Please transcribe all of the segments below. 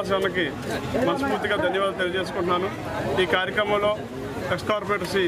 శ్రీనివాస్ అన్నకి మనస్ఫూర్తిగా ధన్యవాదాలు తెలియజేసుకుంటున్నాను ఈ కార్యక్రమంలో ఎక్స్ కార్పొరేటర్ శ్రీ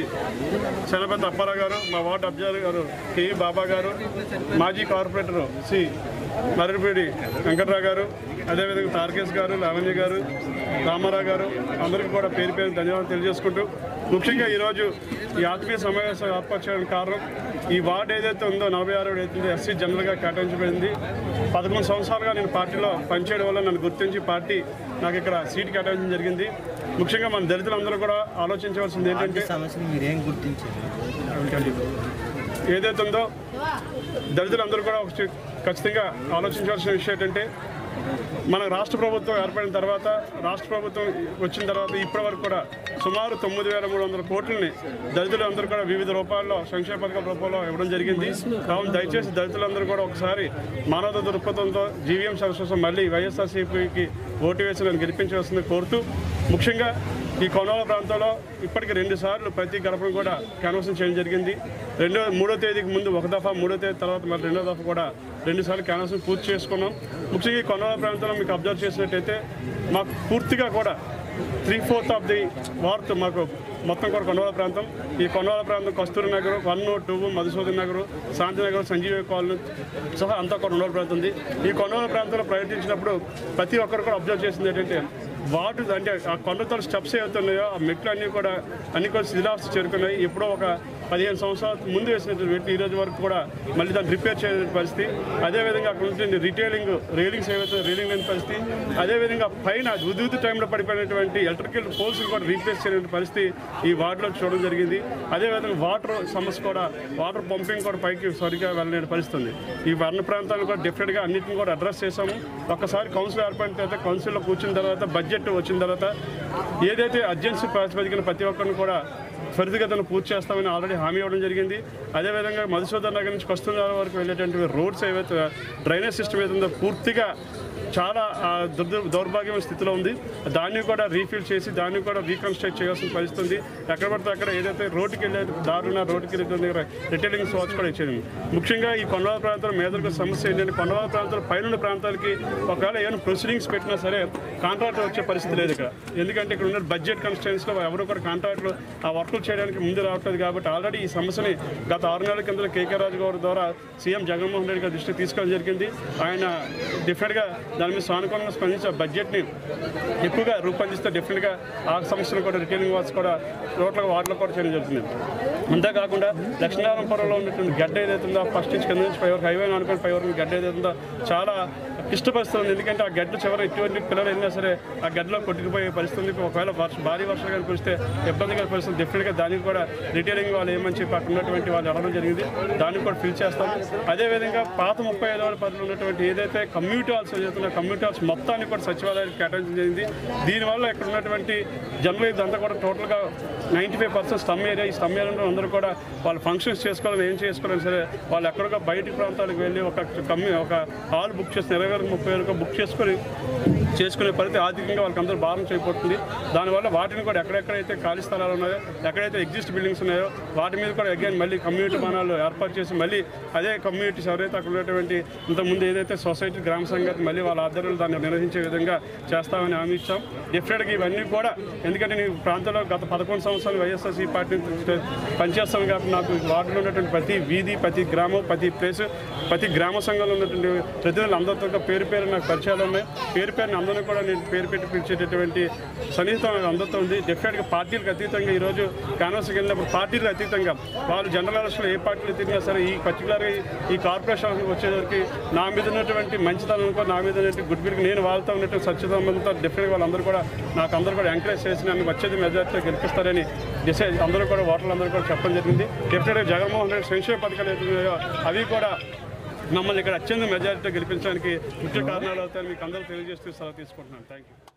శనపతి అప్పారావు గారు మా వార్డు అబ్జర్వర్ గారు కె బాబా గారు మాజీ కార్పొరేటర్ శ్రీ మర్రిపేడి వెంకట్రావు గారు అదేవిధంగా తారకేష్ గారు లావణ్య గారు రామారావు గారు అందరికీ కూడా పేరు పేరు ధన్యవాదాలు తెలియజేసుకుంటూ ముఖ్యంగా ఈరోజు ఈ ఆత్మీయ సమావేశం ఏర్పాటు చేయడానికి కారణం ఈ వార్డు ఏదైతే ఉందో నలభై ఆరు ఏదైతే ఎస్సీ జనరల్గా కేటాయించబడింది పదకొండు సంవత్సరాలుగా నేను పార్టీలో పనిచేయడం వల్ల నన్ను గుర్తించి పార్టీ నాకు ఇక్కడ సీట్ కేటాయించడం జరిగింది ముఖ్యంగా మన దళితులందరూ కూడా ఆలోచించవలసింది ఏంటంటే సమస్యను మీరేం గుర్తించారు ఏదైతే ఉందో దళితులందరూ కూడా ఒక ఖచ్చితంగా ఆలోచించాల్సిన విషయం ఏంటంటే మన రాష్ట్ర ప్రభుత్వం ఏర్పడిన తర్వాత రాష్ట్ర ప్రభుత్వం వచ్చిన తర్వాత ఇప్పటి వరకు కూడా సుమారు తొమ్మిది వేల మూడు వందల కోట్లని దళితులందరూ కూడా వివిధ రూపాల్లో సంక్షేమ పథకాల రూపంలో ఇవ్వడం జరిగింది కావున దయచేసి దళితులందరూ కూడా ఒకసారి మానవ దృక్పథంతో జీవీఎం సంస్థ మళ్ళీ వైఎస్ఆర్సీపీకి ఓటు వేసి నన్ను గెలిపించవలసింది కోరుతూ ముఖ్యంగా ఈ కొనోల ప్రాంతంలో ఇప్పటికి రెండు సార్లు ప్రతి గడపను కూడా క్యాన్వాసింగ్ చేయడం జరిగింది రెండో మూడో తేదీకి ముందు ఒక దఫా మూడో తేదీ తర్వాత మరి రెండో దఫా కూడా రెండు సార్లు క్యాన్వాసింగ్ పూర్తి చేసుకున్నాం ముఖ్యంగా ఈ కొనోల ప్రాంతంలో మీకు అబ్జర్వ్ చేసినట్టయితే మాకు పూర్తిగా కూడా three fourth of the ward మాకు మొత్తం కూడా కొనవాల ప్రాంతం ఈ కొనవాల ప్రాంతం Kasturi Nagar one two Madhusudan Nagar Shantinagar Sanjeeva colony సహా అంతా కొనవాల ప్రాంతం ఉంది ఈ కొనవాల ప్రాంతంలో పర్యటించినప్పుడు ప్రతి ఒక్కరు కూడా అబ్జర్వ్ చేసింది ఏంటంటే వాటర్ అంటే ఆ కొండతో స్టెప్స్ ఏవైతున్నాయో ఆ మెట్లు అన్నీ కూడా అన్ని కూడా శిథిలావస్థ చేరుకున్నాయి ఎప్పుడో ఒక పదిహేను సంవత్సరాల ముందు వేసినటువంటి మెట్లు ఈ రోజు వరకు కూడా మళ్ళీ దాన్ని రిపేర్ చేయలేని పరిస్థితి అదేవిధంగా అక్కడ ఉంటుంది రిటైలింగ్ రైలింగ్స్ ఏవైతే రైలింగ్ లేని పరిస్థితి అదేవిధంగా పైన ఉదుగుతు టైంలో పడిపోయినటువంటి ఎలక్ట్రికల్ పోల్స్ కూడా రీప్లేస్ చేయలేని పరిస్థితి ఈ వార్డులో చూడడం జరిగింది అదేవిధంగా వాటర్ సమస్య కూడా వాటర్ పంపింగ్ కూడా పైకి సరిగ్గా వెళ్ళలేని పరిస్థితి ఉంది ఈ వర్ణ ప్రాంతాలను కూడా డెఫినెట్గా అన్నింటిని కూడా అడ్రస్ చేశాము ఒక్కసారి కౌన్సిల్ ఏర్పడిన తర్వాత కౌన్సిల్లో కూర్చున్న తర్వాత బడ్జెట్ వచ్చిన తర్వాత ఏదైతే అర్జెన్సీ ప్రాతిపదికన ప్రతి ఒక్కరిని కూడా త్వరితగతిన పూర్తి చేస్తామని ఆల్రెడీ హామీ ఇవ్వడం జరిగింది అదేవిధంగా మధుసూదన్ నగర్ నుంచి కస్తూరి వరకు వెళ్ళేటువంటి రోడ్స్ ఏవైతే డ్రైనేజ్ సిస్టమ్ ఏదైతే ఉందో పూర్తిగా చాలా ఆ, దుర్ద దౌర్భాగ్యమైన స్థితిలో ఉంది దాన్ని కూడా రీఫిల్ చేసి దాన్ని కూడా రీకన్స్ట్రక్ట్ చేయాల్సిన పరిస్థితి ఉంది ఎక్కడ పడితే అక్కడ ఏదైతే రోడ్డుకి వెళ్ళే దారుణ రోడ్డుకి వెళ్ళే దగ్గర రిటైలింగ్ స్వాచ్ కూడా ఇచ్చేది ముఖ్యంగా ఈ కొండవాల ప్రాంతంలో మేదలకు సమస్య ఏంటంటే కొండవాల ప్రాంతాలు పైన ప్రాంతాలకి ఒకవేళ ఏమైనా ప్రొసీడింగ్స్ పెట్టినా సరే కాంట్రాక్టర్ వచ్చే పరిస్థితి లేదు ఇక్కడ ఎందుకంటే ఇక్కడ ఉన్న బడ్జెట్ కన్స్టెన్స్లో ఎవరు కూడా కాంట్రాక్ట్లు ఆ వర్కులు చేయడానికి ముందు రావట్లేదు కాబట్టి ఆల్రెడీ ఈ సమస్యని గత ఆరు నెలల కింద కేకే రాజు గారి ద్వారా సీఎం జగన్మోహన్ రెడ్డి గారి దృష్టికి తీసుకోవడం జరిగింది ఆయన డెఫినెట్గా దాని మీద సానుకూలంగా స్పందించి ఆ బడ్జెట్ని ఎక్కువగా రూపొందిస్తే డెఫినెట్గా ఆ సమస్యను కూడా రిటైలింగ్ వాల్స్ కూడా రోడ్ల వాటిలో కూడా చేయడం జరుగుతుంది అంతేకాకుండా దక్షిణారంపురంలో ఉన్నటువంటి గడ్డ ఏదైతే ఉందో ఫస్ట్ నుంచి కింద నుంచి పై వరకు హైవే అనుకుని పై వరకు గడ్డ ఏదైతే ఉందో చాలా ఇష్టపరుస్తుంది ఎందుకంటే ఆ గడ్డ చివర ఎటువంటి పిల్లలు వెళ్ళినా సరే ఆ గడ్డలో కొట్టుకుపోయే పరిస్థితి ఉంది. ఒకవేళ వర్ష భారీ వర్షాలు కానీ కురిస్తే ఇబ్బందిగా పరిస్థితి డెఫినెట్గా దానికి కూడా రిటైలింగ్ వాళ్ళు ఏమని చెప్పి అక్కడ ఉన్నటువంటి వాళ్ళు అడగడం జరిగింది దాన్ని కూడా ఫిల్ చేస్తాం అదేవిధంగా పాత ముప్పై ఐదు వేల పరిధిలో ఉన్నటువంటి ఏదైతే కమ్యూనిటీ హాల్స్ ఏదైతే కమ్యూనిటీ హాల్స్ మొత్తాన్ని కూడా సచివాలయానికి కేటాయించడం జరిగింది దీనివల్ల ఇక్కడ ఉన్నటువంటి జనరల్ ఇదంతా కూడా టోటల్గా ninety five percent slum area ఈ స్టమ్ ఏరియాలో అందరూ కూడా వాళ్ళు ఫంక్షన్స్ చేసుకోవాలని ఏం చేసుకోవాలని సరే వాళ్ళు ఎక్కడికో బయటి ప్రాంతాలకు వెళ్ళి ఒక కమ్యూ ఒక హాల్ బుక్ చేసి ఇరవై వరకు ముప్పై వరకు బుక్ చేసుకొని చేసుకునే పరిస్థితి ఆర్థికంగా వాళ్ళకి అందరూ భారం చేయబోతుంది దానివల్ల వాటిని కూడా ఎక్కడెక్కడైతే ఖాళీ స్థలాలు ఉన్నాయో ఎక్కడైతే ఎగ్జిస్ట్ బిల్డింగ్స్ ఉన్నాయో వాటి మీద కూడా అగైన్ మళ్ళీ కమ్యూనిటీ భవనాలు ఏర్పాటు చేసి మళ్ళీ అదే కమ్యూనిటీస్ ఎవరైతే అక్కడ ఉన్నటువంటి ఇంతకుముందు ఏదైతే సొసైటీ గ్రామ సంఘాలు మళ్ళీ వాళ్ళ ఆధ్వర్యంలో దాన్ని నిర్వహించే విధంగా చేస్తామని హామీ ఇచ్చాం డెఫినెట్గా ఇవన్నీ కూడా ఎందుకంటే నేను ఈ ప్రాంతంలో గత పదకొండు సంవత్సరాలు వైఎస్ఆర్సీ పార్టీ పనిచేస్తాను కాబట్టి నాకు ఈ వార్డులో ఉన్నటువంటి ప్రతి వీధి ప్రతి గ్రామం ప్రతి ప్లేస్ ప్రతి గ్రామ సంఘంలో ఉన్నటువంటి ప్రతినిధులు అందరితో కూడా పేరు పేరు నాకు పరిచయాలు ఉన్నాయి పేరు పేరుని అందరినీ కూడా నేను పేరు పెట్టి పిలిచేటటువంటి సన్నిహితం నాకు అందరితో ఉంది డెఫినెట్గా పార్టీలకు అతీతంగా ఈరోజు కాన్వర్స్కి వెళ్ళినప్పుడు పార్టీలకు అతీతంగా వాళ్ళు జనరల్ ఎలక్షన్లో ఏ పార్టీలు తిరిగినా సరే ఈ పర్టికులర్గా ఈ కార్పొరేషన్కి వచ్చేసరికి నా మీద ఉన్నటువంటి మంచితనం నా మీద ఉన్నటువంటి గుడ్ విల్ నేను వాళ్ళతో ఉన్నటువంటి సత్యసంబంధంతో డెఫినెట్గా వాళ్ళందరూ కూడా నాకు అందరూ కూడా ఎంకరేజ్ చేసి నన్ను వచ్చేది మెజార్టీతో గెలిపిస్తారని డిసైడ్ అందరూ కూడా ఓటర్లు అందరూ కూడా చెప్పడం జరిగింది డెఫినెట్గా జగన్మోహన్ రెడ్డి సంక్షేమ పథకాలు ఏదైతే ఉన్నాయో అవి కూడా మమ్మల్ని ఇక్కడ అత్యంత మెజారిటీతో గెలిపించడానికి ముఖ్య కారణాలు అవుతాయని మీకు అందరూ తెలియజేస్తూ సెలవు తీసుకుంటున్నాను థ్యాంక్ యూ